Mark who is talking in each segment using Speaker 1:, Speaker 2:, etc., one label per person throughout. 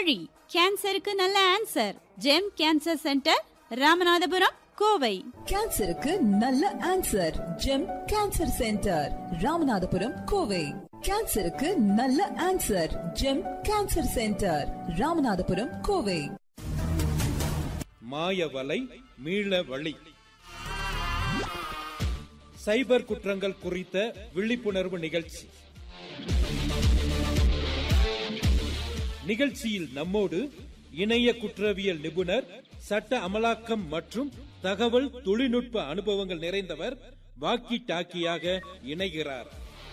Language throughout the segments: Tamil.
Speaker 1: வழி கேன்சருக்கு நல்ல answer Gem cancer centre Ramanathapuram Kovai
Speaker 2: கேன்சருக்கு நல்ல answer Gem cancer centre Ramanathapuram Kovai கேன்சருக்கு நல்ல answer Gem cancer centre Ramanathapuram Kovai
Speaker 3: மாயவலை மீள வழி சைபர் குற்றங்கள் குறித்த விழிப்புணர்வு நிகழ்ச்சி நிகழ்ச்சியில் நம்மோடு இணைய குற்றவியல் நிபுணர் சட்ட அமலாக்கம் மற்றும் தகவல் தொழில்நுட்ப அனுபவங்கள் நிறைந்தவர் வாக்கி டாக்கியாக இணைகிறார்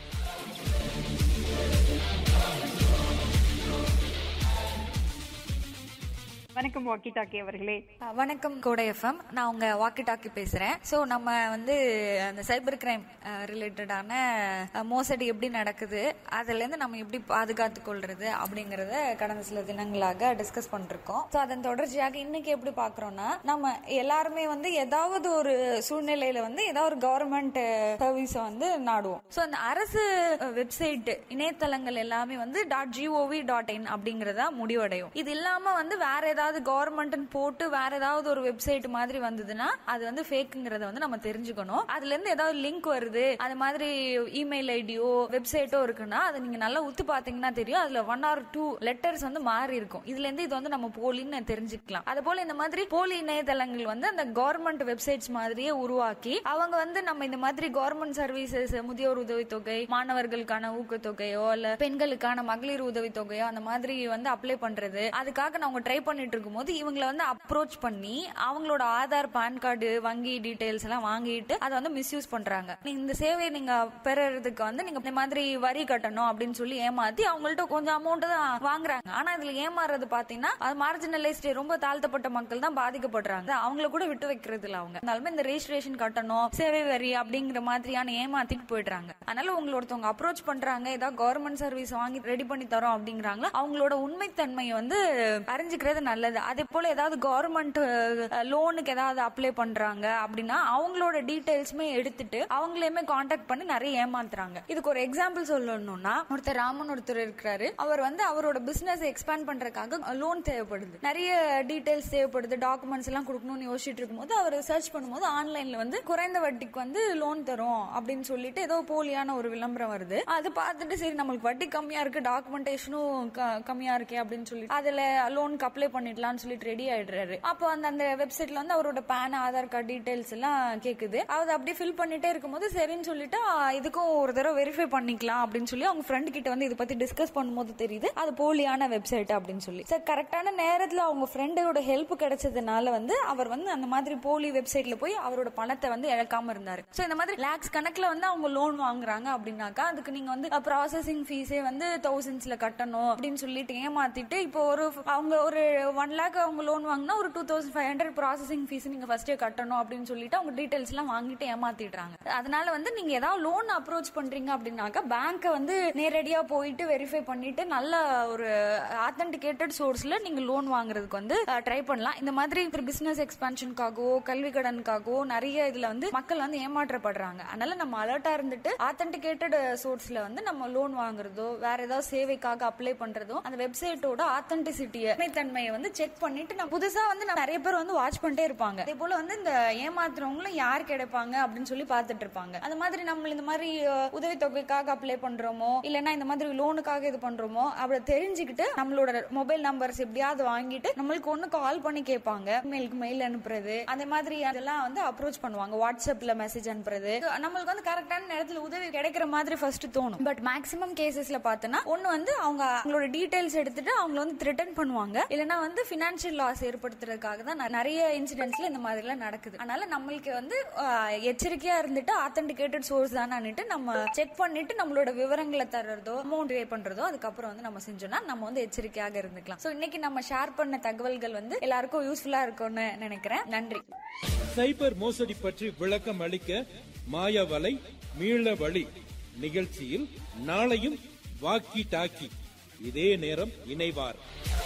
Speaker 4: வணக்கம் வாக்கி டாக்கி அவர்களே
Speaker 5: அஹ் வணக்கம் கோடை எஃப்எம் நான் உங்க வாக்கி டாக்கி பேசுறேன் ஸோ நம்ம வந்து அந்த சைபர் கிரைம் ரிலேட்டடான மோசடி எப்படி நடக்குது அதுல இருந்து நம்ம எப்படி பாதுகாத்து கொள்றது அப்படிங்கறத கடந்த சில தினங்களாக டிஸ்கஸ் பண்ணிருக்கோம் ஸோ அதன் தொடர்ச்சியாக இன்னைக்கு எப்படி பாக்குறோம்னா நம்ம எல்லாருமே வந்து ஏதாவது ஒரு சூழ்நிலையில வந்து ஏதாவது ஒரு கவர்மெண்ட் சர்வீஸ் வந்து நாடுவோம் ஸோ அந்த அரசு வெப்சைட் இணையதளங்கள் எல்லாமே வந்து டாட் ஜிஓவி டாட் இன் அப்படிங்கறதா முடிவடையும் இது இல்லாம வந்து வேற ஏதாவது கவர்மெண்ட் போட்டு வேற ஏதாவது ஒரு வெப்சைட் மாதிரி வந்ததுன்னா அது வந்து ஃபேக்குங்கிறத வந்து நம்ம தெரிஞ்சுக்கணும் அதுல இருந்து ஏதாவது லிங்க் வருது அது மாதிரி இமெயில் ஐடியோ வெப்சைட்டோ இருக்குன்னா அதை நீங்க நல்லா உத்து பாத்தீங்கன்னா தெரியும் அதுல ஒன் ஆர் டூ லெட்டர்ஸ் வந்து மாறி இருக்கும் இதுல இருந்து இது வந்து நம்ம போலின்னு தெரிஞ்சுக்கலாம் அது போல இந்த மாதிரி போலி இணையதளங்கள் வந்து அந்த கவர்மெண்ட் வெப்சைட்ஸ் மாதிரியே உருவாக்கி அவங்க வந்து நம்ம இந்த மாதிரி கவர்மெண்ட் சர்வீசஸ் முதியோர் உதவித்தொகை மாணவர்களுக்கான ஊக்கத்தொகையோ இல்ல பெண்களுக்கான மகளிர் உதவித்தொகையோ அந்த மாதிரி வந்து அப்ளை பண்றது அதுக்காக அவங்க ட்ரை பண்ணிட்டு இருக்கும்போது இவங்களை வந்து அப்ரோச் பண்ணி அவங்களோட ஆதார் பான் கார்டு வங்கி டீடைல்ஸ் எல்லாம் வாங்கிட்டு அதை வந்து மிஸ்யூஸ் பண்றாங்க நீங்க இந்த சேவையை நீங்க பெறறதுக்கு வந்து நீங்க இந்த மாதிரி வரி கட்டணும் அப்படின்னு சொல்லி ஏமாத்தி அவங்கள்ட்ட கொஞ்சம் அமௌண்ட் தான் வாங்குறாங்க ஆனா இதுல ஏமாறுறது பாத்தீங்கன்னா அது மார்ஜினலைஸ்ட் ரொம்ப தாழ்த்தப்பட்ட மக்கள் தான் பாதிக்கப்படுறாங்க அவங்கள கூட விட்டு வைக்கிறது இல்ல அவங்க அதனால இந்த ரெஜிஸ்ட்ரேஷன் கட்டணும் சேவை வரி அப்படிங்கிற மாதிரியான ஏமாத்திட்டு போயிடுறாங்க அதனால உங்களை ஒருத்தவங்க அப்ரோச் பண்றாங்க ஏதாவது கவர்மெண்ட் சர்வீஸ் வாங்கி ரெடி பண்ணி தரோம் அப்படிங்கிறாங்களா அவங்களோட உண்மைத்தன்மையை வந்து அறிஞ்சுக்கிறது நல்லது அதே போல ஏதாவது கவர்மெண்ட் லோனுக்கு ஏதாவது அப்ளை பண்றாங்க அப்படின்னா அவங்களோட டீடைல்ஸுமே எடுத்துட்டு அவங்களையுமே காண்டாக்ட் பண்ணி நிறைய ஏமாத்துறாங்க இதுக்கு ஒரு எக்ஸாம்பிள் சொல்லணும்னா ஒருத்தர் ராமன் ஒருத்தர் இருக்கிறாரு அவர் வந்து அவரோட பிசினஸ் எக்ஸ்பேண்ட் பண்றதுக்காக லோன் தேவைப்படுது நிறைய டீடைல்ஸ் தேவைப்படுது டாக்குமெண்ட்ஸ் எல்லாம் கொடுக்கணும்னு யோசிச்சுட்டு இருக்கும்போது அவர் சர்ச் பண்ணும்போது ஆன்லைன்ல வந்து குறைந்த வட்டிக்கு வந்து லோன் தரும் அப்படின்னு சொல்லிட்டு ஏதோ போலியான ஒரு விளம்பரம் வருது அது பார்த்துட்டு சரி நம்மளுக்கு வட்டி கம்மியா இருக்கு டாக்குமெண்டேஷனும் கம்மியா இருக்கே அப்படின்னு சொல்லி அதுல லோனுக்கு அப்ளை பண்ணிடலாம்னு சொல்லிட்டு ரெடி ஆயிடுறாரு அப்போ அந்த அந்த வெப்சைட்ல வந்து அவரோட பேன் ஆதார் கார்டு டீடைல்ஸ் எல்லாம் கேக்குது அவர் அப்படியே ஃபில் பண்ணிட்டே இருக்கும்போது சரின்னு சொல்லிட்டு ஆ, இதுக்கும் ஒரு தடவை வெரிஃபை பண்ணிக்கலாம் அப்படின்னு சொல்லி அவங்க ஃப்ரெண்ட் கிட்ட வந்து இதை பத்தி டிஸ்கஸ் பண்ணும்போது தெரியுது அது போலியான வெப்சைட் அப்படின்னு சொல்லி சார் கரெக்டான நேரத்துல அவங்க ஃப்ரெண்டோட ஹெல்ப் கிடைச்சதுனால வந்து அவர் வந்து அந்த மாதிரி போலி வெப்சைட்ல போய் அவரோட பணத்தை வந்து இழக்காம இருந்தாரு சோ இந்த மாதிரி லேக்ஸ் கணக்குல வந்து அவங்க லோன் வாங்குறாங்க அப்படின்னாக்கா அதுக்கு நீங்க வந்து ப்ராசஸிங் ஃபீஸே வந்து தௌசண்ட்ஸ்ல கட்டணும் அப்படின்னு சொல்லிட்டு ஏமாத்திட்டு இப்போ ஒரு அவங்க ஒரு ஒன் லேக் அவங்க லோன் வாங்கினா ஒரு two thousand five hundred processing fee நீங்க ஃபர்ஸ்டே கட்டணும் அப்படின்னு சொல்லிட்டு அவங்க டீடைல்ஸ் எல்லாம் வாங்கிட்டு ஏமாத்திடுறாங்க அதனால வந்து நீங்க ஏதாவது லோன் அப்ரோச் பண்றீங்க அப்படின்னாக்கா பேங்க்கை வந்து நேரடியா போயிட்டு வெரிஃபை பண்ணிட்டு நல்ல ஒரு ஆத்தென்டிகேட்டட் சோர்ஸ்ல நீங்க லோன் வாங்குறதுக்கு வந்து ட்ரை பண்ணலாம் இந்த மாதிரி பிசினஸ் எக்ஸ்பான்ஷனுக்காகவோ கல்வி கடனுக்காகவோ நிறைய இதுல வந்து மக்கள் வந்து ஏமாற்றப்படுறாங்க அதனால நம்ம அலர்ட்டா இருந்துட்டு ஆத்தென்டிகேட்டட் சோர்ஸ்ல வந்து நம்ம லோன் வாங்குறதோ வேற ஏதாவது சேவைக்காக அப்ளை பண்றதோ அந்த வெப்சைட்டோட ஆத்தென்டிசிட்டியை உண்மைத்தன்மையை வந்து செக் பண்ணிட்டு நம்ம புதுசா வந்து நம்ம நிறைய பேர் வந்து வாட்ச் பண்ணிட்டே இருப்பாங்க அதே போல வந்து இந்த ஏமாத்துறவங்களும் யார் கிடைப்பாங்க அப்படின்னு சொல்லி பார்த்துட்டு இருப்பாங்க அந்த மாதிரி நம்ம இந்த மாதிரி அஹ், உதவித்தொகைக்காக அப்ளை பண்றோமோ இல்லைன்னா இந்த மாதிரி லோனுக்காக இது பண்றோமோ அப்படி தெரிஞ்சுக்கிட்டு நம்மளோட மொபைல் நம்பர்ஸ் எப்படியாவது வாங்கிட்டு நம்மளுக்கு ஒண்ணு கால் பண்ணி கேட்பாங்க மெயிலுக்கு மெயில் அனுப்புறது அந்த மாதிரி அதெல்லாம் வந்து அப்ரோச் பண்ணுவாங்க வாட்ஸ்அப்ல மெசேஜ் அனுப்புறது So, நம்மளுக்கு வந்து கரெக்டான நேரத்துல உதவி கிடைக்கிற மாதிரி ஃபர்ஸ்ட் தோணும் பட் மேக்ஸிமம் கேசஸ்ல பார்த்தோன்னா ஒன்னு வந்து அவங்க அவங்களோட டீடைல்ஸ் எடுத்துட்டு அவங்கள வந்து த்ரிட்டன் பண்ணுவாங்க இல்லைன்னா வந்து பினான்சியல் லாஸ் ஏற்படுத்துறதுக்காக தான் ந- நிறைய இன்சிடென்ட்ஸ்ல இந்த மாதிரி எல்லாம் நடக்குது அதனால நம்மளுக்கு வந்து ஆஹ், எச்சரிக்கையா இருந்துட்டு ஆத்தென்டிகேட்டட் சோர்ஸ் தானான்னுட்டு நம்ம செக் பண்ணிட்டு நம்மளோட விவரங்களை தர்றதோ அமௌண்ட் பே பண்றதோ அதுக்கப்புறம் வந்து நம்ம செஞ்சோம்னா நம்ம வந்து எச்சரிக்கையாக இருந்துக்கலாம் சோ இன்னைக்கு நம்ம ஷேர் பண்ண தகவல்கள் வந்து எல்லாருக்கும் யூஸ்ஃபுல்லா இருக்கும்னு நினைக்கிறேன் நன்றி
Speaker 3: சைபர் மோசடி பற்றி விளக்கம் அளிக்க மாயவலை மீள வழி நிகழ்ச்சியில் நாளையும் வாக்கி டாக்கி இதே நேரம் இணைவார்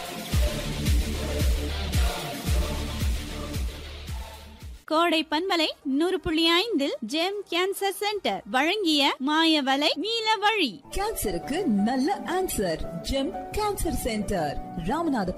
Speaker 1: கோடை பன்மலை நூறு புள்ளி ஐந்தில் ஜெம் கேன்சர் சென்டர் வழங்கிய மாயவலை மீள வழி
Speaker 2: கேன்சருக்கு நல்ல answer Gem cancer centre Ramanathapuram